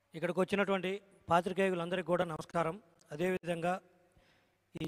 ఇక్కడికి వచ్చినటువంటి పాత్రికేయులందరికీ కూడా నమస్కారం అదేవిధంగా ఈ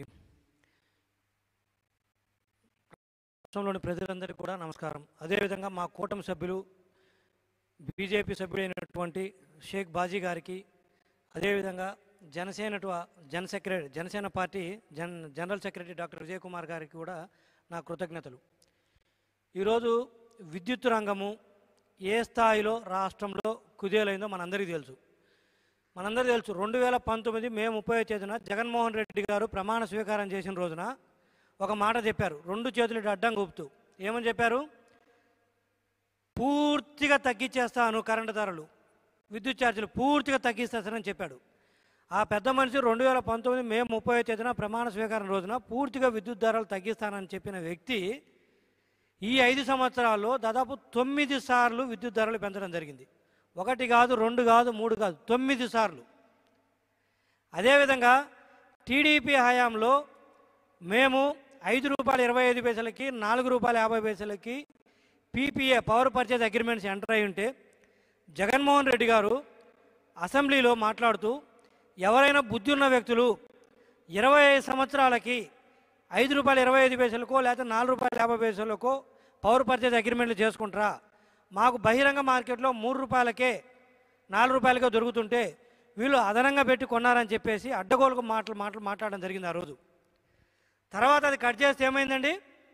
రాష్ట్రంలోని ప్రజలందరికీ కూడా నమస్కారం అదేవిధంగా మా కూటమి సభ్యులు బీజేపీ సభ్యుడైనటువంటి షేక్ బాజీ గారికి అదేవిధంగా జనసేన టు- జన సెక్రటరీ జనసేన పార్టీ జన్ general secretary doctor Vijay Kumar గారికి కూడా నా కృతజ్ఞతలు ఈరోజు విద్యుత్ రంగము ఏ స్థాయిలో రాష్ట్రంలో కుదేలైందో మనందరికీ తెలుసు మనందరికీ తెలుసు రెండు వేల పంతొమ్మిది మే ముప్పై తేదీన జగన్మోహన్ రెడ్డి గారు ప్రమాణ స్వీకారం చేసిన రోజున ఒక మాట చెప్పారు రెండు చేతులు ఇటు అడ్డం కూపుతూ ఏమని చెప్పారు పూర్తిగా తగ్గించేస్తాను కరెంటు ధరలు విద్యుత్ ఛార్జీలు పూర్తిగా తగ్గిస్తానని చెప్పాడు ఆ పెద్ద మనిషి రెండు వేల పంతొమ్మిది మే ముప్పై తేదీన ప్రమాణ స్వీకారం రోజున పూర్తిగా విద్యుత్ ధరలు తగ్గిస్తానని చెప్పిన వ్యక్తి ఈ ఐదు సంవత్సరాల్లో దాదాపు తొమ్మిది సార్లు విద్యుత్ ధరలు పెంచడం జరిగింది ఒకటి కాదు రెండు కాదు మూడు కాదు తొమ్మిది సార్లు అదేవిధంగా టీడీపీ హయాంలో మేము ఐదు రూపాయల ఇరవై ఐదు పైసలకి నాలుగు రూపాయల యాభై పైసలకి PPA power purchase agreements enter అయి ఉంటే జగన్మోహన్ రెడ్డి గారు అసెంబ్లీలో మాట్లాడుతూ ఎవరైనా బుద్ధి ఉన్న వ్యక్తులు ఇరవై ఐదు సంవత్సరాలకి ఐదు రూపాయల ఇరవై ఐదు పైసలకో లేకపోతే నాలుగు రూపాయల యాభై పైసలకో పవర్ పర్చేజ్ అగ్రిమెంట్లు చేసుకుంటారా మాకు బహిరంగ మార్కెట్లో మూడు రూపాయలకే నాలుగు రూపాయలకే దొరుకుతుంటే వీళ్ళు అదనంగా పెట్టి కొన్నారని చెప్పేసి అడ్డగోలుకు మాటలు మాటలు మాట్లాడడం జరిగింది ఆ రోజు తర్వాత అది కట్ చేస్తే ఏమైందండి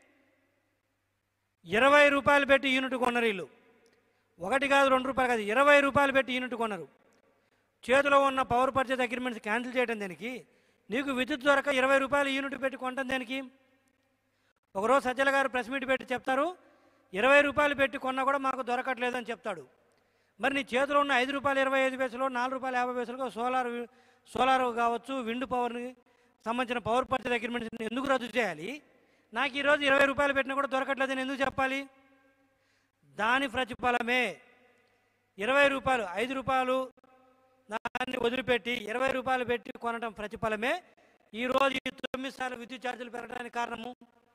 ఇరవై రూపాయలు పెట్టి యూనిట్ కొన్నారు వీళ్ళు ఒకటి కాదు రెండు రూపాయలు కాదు ఇరవై రూపాయలు పెట్టి యూనిట్ కొన్నారు చేతిలో ఉన్న పవర్ పర్చేజ్ అగ్రిమెంట్స్ క్యాన్సిల్ చేయడం దేనికి నీకు విద్యుత్ దొరక ఇరవై రూపాయలు యూనిట్ పెట్టి కొంటాం దేనికి ఒకరోజు సజ్జల గారు ప్రెస్ మీట్ పెట్టి చెప్తారు ఇరవై రూపాయలు పెట్టి కొన్నా కూడా మాకు దొరకట్లేదని చెప్తాడు మరి నీ చేతిలో ఉన్న ఐదు రూపాయలు ఇరవై ఐదు పైసలు నాలుగు రూపాయలు యాభై పైసలు సోలార్ వి- సోలార్ కావచ్చు విండ్ పవర్ని సంబంధించిన పవర్ పర్చేజ్ అగ్రిమెంట్స్ ఎందుకు రద్దు చేయాలి నాకు ఈరోజు ఇరవై రూపాయలు పెట్టినా కూడా దొరకట్లేదని ఎందుకు చెప్పాలి దాని ప్రతిఫలమే ఇరవై రూపాయలు ఐదు రూపాయలు దాన్ని వదిలిపెట్టి ఇరవై రూపాయలు పెట్టి కొనడం ప్రతిఫలమే ఈరోజు ఈ తొమ్మిది సార్లు విద్యుత్ ఛార్జీలు పెరగడానికి కారణము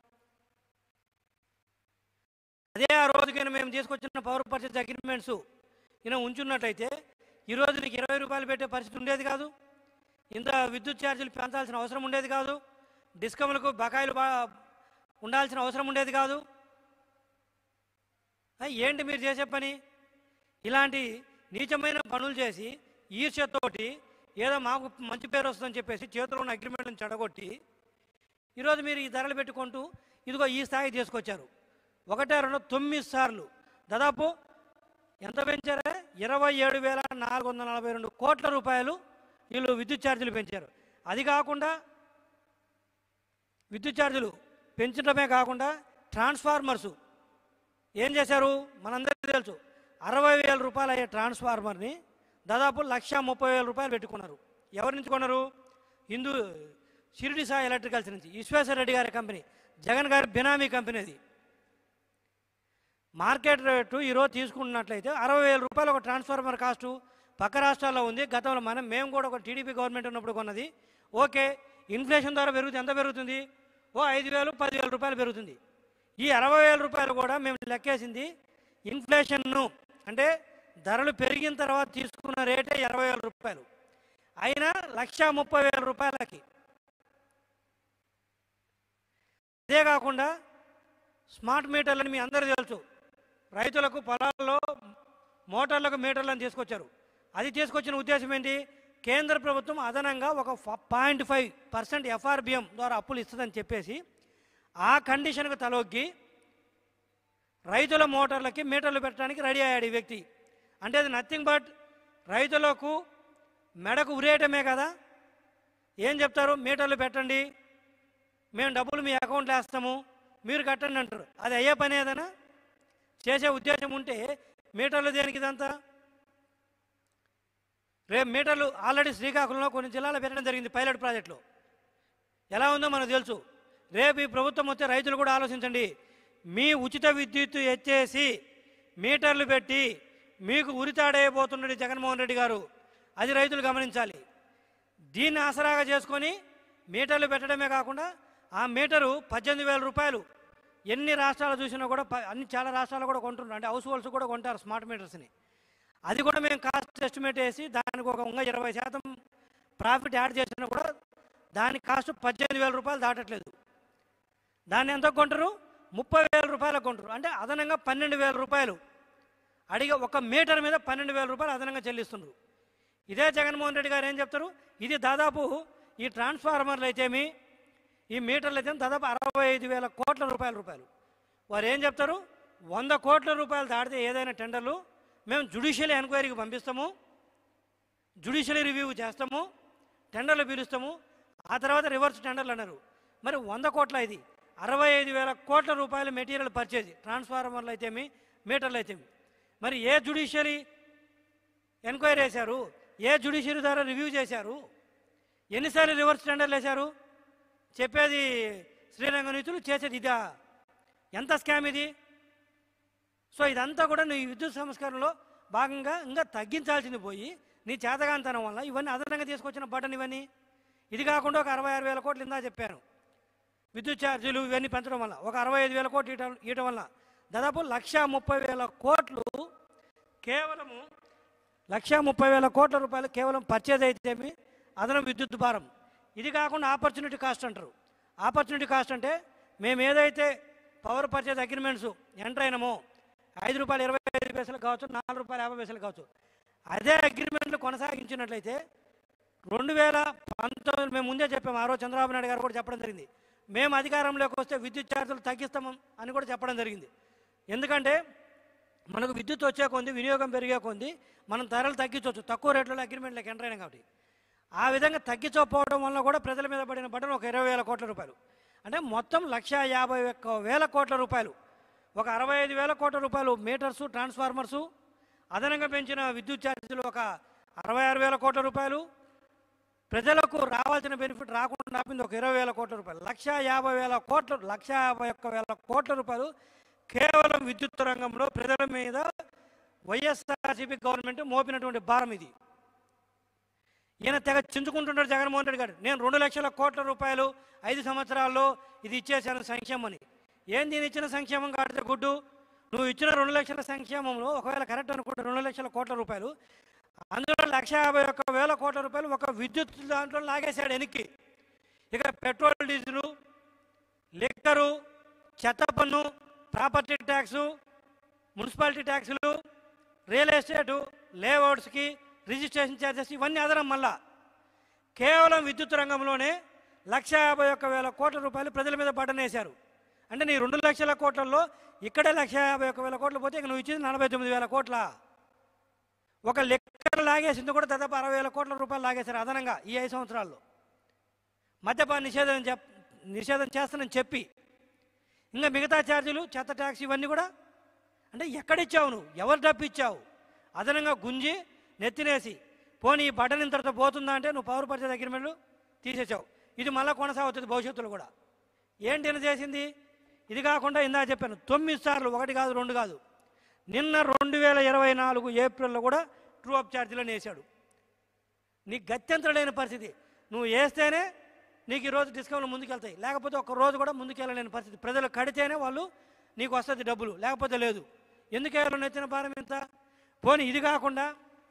అదే ఆ రోజుకైనా మేము తీసుకొచ్చిన పవర్ పర్చేజ్ అగ్రిమెంట్స్ ఈయన ఉంచున్నట్టయితే ఈరోజు నీకు ఇరవై రూపాయలు పెట్టే పరిస్థితి ఉండేది కాదు ఇంత విద్యుత్ ఛార్జీలు పెంచాల్సిన అవసరం ఉండేది కాదు డిస్కమ్లకు బకాయిలు బా ఉండాల్సిన అవసరం ఉండేది కాదు ఆ, ఏంటి మీరు చేసే పని ఇలాంటి నీచమైన పనులు చేసి ఈర్ష్యతోటి ఏదో మాకు మంచి పేరు వస్తుందని చెప్పేసి చేతిలో ఉన్న అగ్రిమెంట్ని చెడగొట్టి ఈరోజు మీరు ఈ ధరలు పెట్టుకుంటూ ఇదిగో ఈ స్థాయి తీసుకొచ్చారు ఒకటే రెండు తొమ్మిది సార్లు దాదాపు ఎంత పెంచారా ఇరవై ఏడు వేల నాలుగు వందల నలభై రెండు కోట్ల రూపాయలు వీళ్ళు విద్యుత్ ఛార్జీలు పెంచారు అది కాకుండా విద్యుత్ ఛార్జీలు పెంచడమే కాకుండా ట్రాన్స్ఫార్మర్సు ఏం చేశారు మనందరికీ తెలుసు అరవై వేల రూపాయలు అయ్యే ట్రాన్స్ఫార్మర్ని దాదాపు లక్ష ముప్పై వేల రూపాయలు పెట్టుకున్నారు ఎవరి నుంచి కొన్నారు హిందూ షిరిడి సాయి ఎలక్ట్రికల్స్ నుంచి విశ్వేశ్వర రెడ్డి గారి కంపెనీ జగన్ గారి బినామీ కంపెనీ అది మార్కెట్ రేటు ఈరోజు తీసుకున్నట్లయితే అరవై వేల రూపాయలు ఒక ట్రాన్స్ఫార్మర్ కాస్టు పక్క రాష్ట్రాల్లో ఉంది గతంలో మనం మేము కూడా ఒక టీడీపీ గవర్నమెంట్ ఉన్నప్పుడు కొన్నది ఓకే ఇన్ఫ్లేషన్ ద్వారా పెరుగుతుంది ఎంత పెరుగుతుంది ఓ ఐదు వేలు పదివేల రూపాయలు పెరుగుతుంది ఈ అరవై వేల రూపాయలు కూడా మేము లెక్కేసింది ఇన్ఫ్లేషన్ను అంటే ధరలు పెరిగిన తర్వాత తీసుకున్న రేటే ఇరవై వేల రూపాయలు అయినా లక్ష ముప్పై వేల రూపాయలకి అదే కాకుండా స్మార్ట్ మీటర్లని మీ అందరూ తెలుసు రైతులకు పొలాల్లో మోటార్లకు మీటర్లను తీసుకొచ్చారు అది తీసుకొచ్చిన ఉద్దేశం ఏంటి కేంద్ర ప్రభుత్వం అదనంగా ఒక పాయింట్ ఫైవ్ పర్సెంట్ ఎఫ్ఆర్బిఎం ద్వారా అప్పులు ఇస్తుందని చెప్పేసి ఆ కండిషన్కు తలొగ్గి రైతుల మోటార్లకి మీటర్లు పెట్టడానికి రెడీ అయ్యాడు ఈ వ్యక్తి అంటే అది నథింగ్ బట్ రైతులకు మెడకు ఉరేయటమే కదా ఏం చెప్తారు మీటర్లు పెట్టండి మేము డబ్బులు మీ అకౌంట్లో వేస్తాము మీరు కట్టండి అంటారు అది అయ్యే పని ఏదైనా చేసే ఉద్దేశం ఉంటే మీటర్లు దేనికి ఇదంతా రేపు మీటర్లు ఆల్రెడీ శ్రీకాకుళంలో కొన్ని జిల్లాలో పెట్టడం జరిగింది పైలట్ ప్రాజెక్టులో ఎలా ఉందో మనకు తెలుసు రేపు ఈ ప్రభుత్వం వస్తే రైతులు కూడా ఆలోచించండి మీ ఉచిత విద్యుత్ ఎత్తేసి మీటర్లు పెట్టి మీకు ఉరితాడైపోతున్నాడు ఈ జగన్మోహన్ రెడ్డి గారు అది రైతులు గమనించాలి దీన్ని ఆసరాగా చేసుకొని మీటర్లు పెట్టడమే కాకుండా ఆ మీటరు పద్దెనిమిది వేల రూపాయలు ఎన్ని రాష్ట్రాలు చూసినా కూడా ప- అన్ని చాలా రాష్ట్రాలు కూడా కొంటున్నారు అంటే హౌస్ హోల్డ్స్ కూడా కొంటారు స్మార్ట్ మీటర్స్ని అది కూడా మేము కాస్ట్ ఎస్టిమేట్ వేసి దానికి ఒక ఇంకా ఇరవై శాతం ప్రాఫిట్ యాడ్ చేసినా కూడా దాని కాస్ట్ పద్దెనిమిది వేల రూపాయలు దాటట్లేదు దాన్ని ఎంత కొంటారు ముప్పై వేల రూపాయలకు కొంటారు అంటే అదనంగా పన్నెండు వేల రూపాయలు అడిగే ఒక మీటర్ మీద పన్నెండు వేల రూపాయలు అదనంగా చెల్లిస్తున్నారు ఇదే జగన్మోహన్ రెడ్డి గారు ఏం చెప్తారు ఇది దాదాపు ఈ ట్రాన్స్ఫార్మర్లు అయితేమి ఈ మీటర్లు అయితే దాదాపు అరవై ఐదు వేల కోట్ల రూపాయల రూపాయలు వారు ఏం చెప్తారు వంద కోట్ల రూపాయలు దాటితే ఏదైనా టెండర్లు మేము జుడిషియల్ ఎంక్వైరీకి పంపిస్తాము జుడిషియల్ రివ్యూ చేస్తాము టెండర్లు పిలుస్తాము ఆ తర్వాత రివర్స్ టెండర్లు అన్నారు మరి వంద కోట్ల ఇది అరవై ఐదు వేల కోట్ల రూపాయల మెటీరియల్ పర్చేజ్ ట్రాన్స్ఫార్మర్లు అయితేమి మీటర్లు అయితేమి మరి ఏ జుడిషియరీ ఎంక్వైరీ చేశారు ఏ జుడిషియరీ ద్వారా రివ్యూ చేశారు ఎన్నిసార్లు రివర్స్ టెండర్లు వేశారు చెప్పేది శ్రీరంగ నీతులు చేసేది ఇదా ఎంత స్కామ్ ఇది సో ఇదంతా కూడా నీ విద్యుత్ సంస్కరణలో భాగంగా ఇంకా తగ్గించాల్సింది పోయి నీ చేతగాంతనం వల్ల ఇవన్నీ అదనంగా తీసుకొచ్చిన బటన్ ఇవన్నీ ఇది కాకుండా ఒక అరవై ఆరు వేల కోట్లు ఇందా చెప్పాను విద్యుత్ ఛార్జీలు ఇవన్నీ పెంచడం వల్ల ఒక అరవై ఐదు వేల కోట్లు ఇయటం ఇయటం వల్ల దాదాపు లక్ష ముప్పై వేల కోట్లు కేవలము లక్ష ముప్పై వేల కోట్ల రూపాయలు కేవలం పర్చేజ్ అయితేమి అదనం విద్యుత్ భారం ఇది కాకుండా ఆపర్చునిటీ కాస్ట్ అంటారు ఆపర్చునిటీ కాస్ట్ అంటే మేము ఏదైతే పవర్ పర్చేజ్ అగ్రిమెంట్స్ ఎంటర్ అయినామో ఐదు రూపాయలు ఇరవై ఐదు పైసలు కావచ్చు నాలుగు రూపాయలు యాభై పైసలు కావచ్చు అదే అగ్రిమెంట్లు కొనసాగించినట్లయితే రెండు వేల పంతొమ్మిది మేము ముందే చెప్పాము ఆ రోజు చంద్రబాబు నాయుడు గారు కూడా చెప్పడం జరిగింది మేము అధికారంలోకి వస్తే విద్యుత్ ఛార్జీలు తగ్గిస్తాము అని కూడా చెప్పడం జరిగింది ఎందుకంటే మనకు విద్యుత్ వచ్చే కొంది వినియోగం పెరిగే కొంది మనం ధరలు తగ్గించవచ్చు తక్కువ రేట్లలో అగ్రిమెంట్లకు ఎంటర్ అయినాం కాబట్టి ఆ విధంగా తగ్గించకపోవడం వల్ల కూడా ప్రజల మీద పడిన బటన్ ఒక ఇరవై వేల కోట్ల రూపాయలు అంటే మొత్తం లక్ష యాభై ఒక్క వేల కోట్ల రూపాయలు ఒక అరవై ఐదు వేల కోట్ల రూపాయలు మీటర్సు ట్రాన్స్ఫార్మర్సు అదనంగా పెంచిన విద్యుత్ ఛార్జీలు ఒక అరవై ఆరు వేల కోట్ల రూపాయలు ప్రజలకు రావాల్సిన బెనిఫిట్ రాకుండా ఆపింది ఒక ఇరవై వేల కోట్ల రూపాయలు లక్ష యాభై వేల కోట్ల లక్ష యాభై ఒక్క వేల కోట్ల రూపాయలు కేవలం విద్యుత్ రంగంలో ప్రజల మీద వైఎస్ఆర్సీపీ గవర్నమెంట్ మోపినటువంటి భారం ఇది ఈయన తెగ చించుకుంటున్నాడు జగన్మోహన్ రెడ్డి గారు నేను రెండు లక్షల కోట్ల రూపాయలు ఐదు సంవత్సరాల్లో ఇది ఇచ్చేసాను సంక్షేమం అని ఏం దీని ఇచ్చిన సంక్షేమం కాడితే గుడ్డు నువ్వు ఇచ్చిన రెండు లక్షల సంక్షేమంలో ఒకవేళ కరెక్ట్ అనుకుంటే రెండు లక్షల కోట్ల రూపాయలు అందులో లక్ష యాభై ఒక్క వేల కోట్ల రూపాయలు ఒక విద్యుత్ దాంట్లో లాగేశాడు వెనక్కి ఇక పెట్రోల్ డీజిలు లిక్కరు చెత్త పన్ను ప్రాపర్టీ ట్యాక్సు మున్సిపాలిటీ ట్యాక్సులు రియల్ ఎస్టేటు లేఅవుట్స్కి రిజిస్ట్రేషన్ ఛార్జెస్ ఇవన్నీ అదనం మళ్ళా కేవలం విద్యుత్ రంగంలోనే లక్ష యాభై ఒక్క వేల కోట్ల రూపాయలు ప్రజల మీద బటనేశారు అంటే నీ రెండు లక్షల కోట్లలో ఇక్కడే లక్ష యాభై ఒక్క వేల కోట్లు పోతే ఇక నువ్వు ఇచ్చింది నలభై తొమ్మిది వేల కోట్ల ఒక లెక్కలు లాగేసింది కూడా దాదాపు అరవై వేల కోట్ల రూపాయలు లాగేశారు అదనంగా ఈ ఐదు సంవత్సరాల్లో మద్యపాన నిషేధం చెప్ నిషేధం చేస్తానని చెప్పి ఇంకా మిగతా ఛార్జీలు చెత్త ట్యాక్స్ ఇవన్నీ కూడా అంటే ఎక్కడిచ్చావు నువ్వు ఎవరు డబ్బు ఇచ్చావు అదనంగా గుంజి నెత్తినేసి పోనీ ఈ బటన్ ఇంతటితో పోతుందా అంటే నువ్వు పవర్ పరిచయ అగ్రిమెంట్లు తీసేసావు ఇది మళ్ళీ కొనసాగుతుంది భవిష్యత్తులో కూడా ఏంటి ఈయన చేసింది ఇది కాకుండా ఇందా చెప్పాను తొమ్మిది సార్లు ఒకటి కాదు రెండు కాదు నిన్న రెండు వేల ఇరవై నాలుగు ఏప్రిల్లో కూడా ట్రూ అప్ ఛార్జీలను వేశాడు నీకు గత్యంతరలేని పరిస్థితి నువ్వు వేస్తేనే నీకు ఈరోజు డిస్కౌంట్లు ముందుకెళ్తాయి లేకపోతే ఒక రోజు కూడా ముందుకెళ్ళలేని పరిస్థితి ప్రజలు కడితేనే వాళ్ళు నీకు వస్తుంది డబ్బులు లేకపోతే లేదు ఎందుకు వేయాలో నెత్తిన భారం ఎంత పోనీ ఇది కాకుండా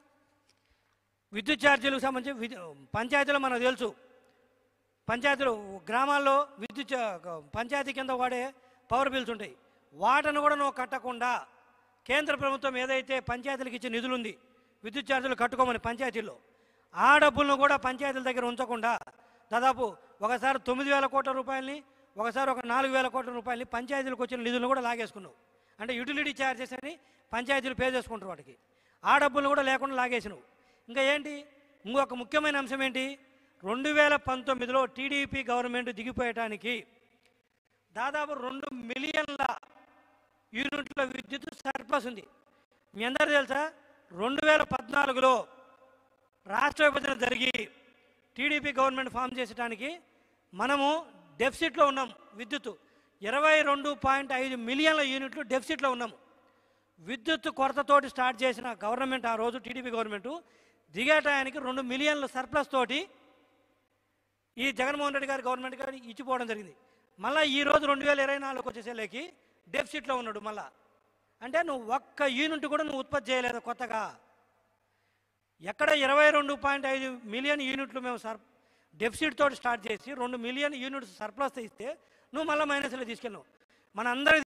విద్యుత్ ఛార్జీలకు సంబంధించి విద్యు పంచాయతీలో మనకు తెలుసు పంచాయతీలు గ్రామాల్లో విద్యుత్ చ- పంచాయతీ కింద వాడే పవర్ బిల్స్ ఉంటాయి వాటిని కూడా నువ్వు కట్టకుండా కేంద్ర ప్రభుత్వం ఏదైతే పంచాయతీలకు ఇచ్చే నిధులు ఉంది విద్యుత్ ఛార్జీలు కట్టుకోమని పంచాయతీల్లో ఆ డబ్బులను కూడా పంచాయతీల దగ్గర ఉంచకుండా దాదాపు ఒకసారి తొమ్మిది వేల కోట్ల రూపాయలని ఒకసారి ఒక నాలుగు వేల కోట్ల రూపాయలని పంచాయతీలకు వచ్చిన నిధులను కూడా లాగేసుకున్నావు అంటే యూటిలిటీ ఛార్జెస్ అని పంచాయతీలు పే చేసుకుంటారు వాటికి ఆ డబ్బులు కూడా లేకుండా లాగేసినావు ఇంకా ఏంటి ఇంకొక ముఖ్యమైన అంశం ఏంటి రెండు వేల పంతొమ్మిదిలో టీడీపీ గవర్నమెంట్ దిగిపోయటానికి దాదాపు రెండు మిలియన్ల యూనిట్ల విద్యుత్ సర్ప్లస్ ఉంది మీ అందరూ తెలుసా రెండు వేల పద్నాలుగులో రాష్ట్ర విభజన జరిగి టీడీపీ గవర్నమెంట్ ఫామ్ చేసడానికి మనము డెఫిసిట్లో ఉన్నాం విద్యుత్ ఇరవై రెండు పాయింట్ ఐదు మిలియన్ల యూనిట్లు డెఫిసిట్లో ఉన్నాము విద్యుత్ కొరతతోటి స్టార్ట్ చేసిన గవర్నమెంట్ ఆ రోజు టీడీపీ గవర్నమెంట్ దిగే టయానికి రెండు మిలియన్ల సర్ప్లస్ తోటి ఈ జగన్మోహన్ రెడ్డి గారి గవర్నమెంట్ గారి ఇచ్చిపోవడం జరిగింది మళ్ళీ ఈ రోజు రెండు వేల ఇరవై నాలుగు వచ్చేసేలేకి డెఫిసిట్లో ఉన్నాడు మళ్ళా అంటే నువ్వు ఒక్క యూనిట్ కూడా నువ్వు ఉత్పత్తి చేయలేదు కొత్తగా ఎక్కడ ఇరవై రెండు పాయింట్ ఐదు మిలియన్ యూనిట్లు మేము సర్ డెఫిసిట్ తోటి స్టార్ట్ చేసి రెండు మిలియన్ యూనిట్స్ సర్ప్లస్ ఇస్తే నువ్వు మళ్ళీ మైనస్లో తీసుకెళ్ళావు మన అందరికి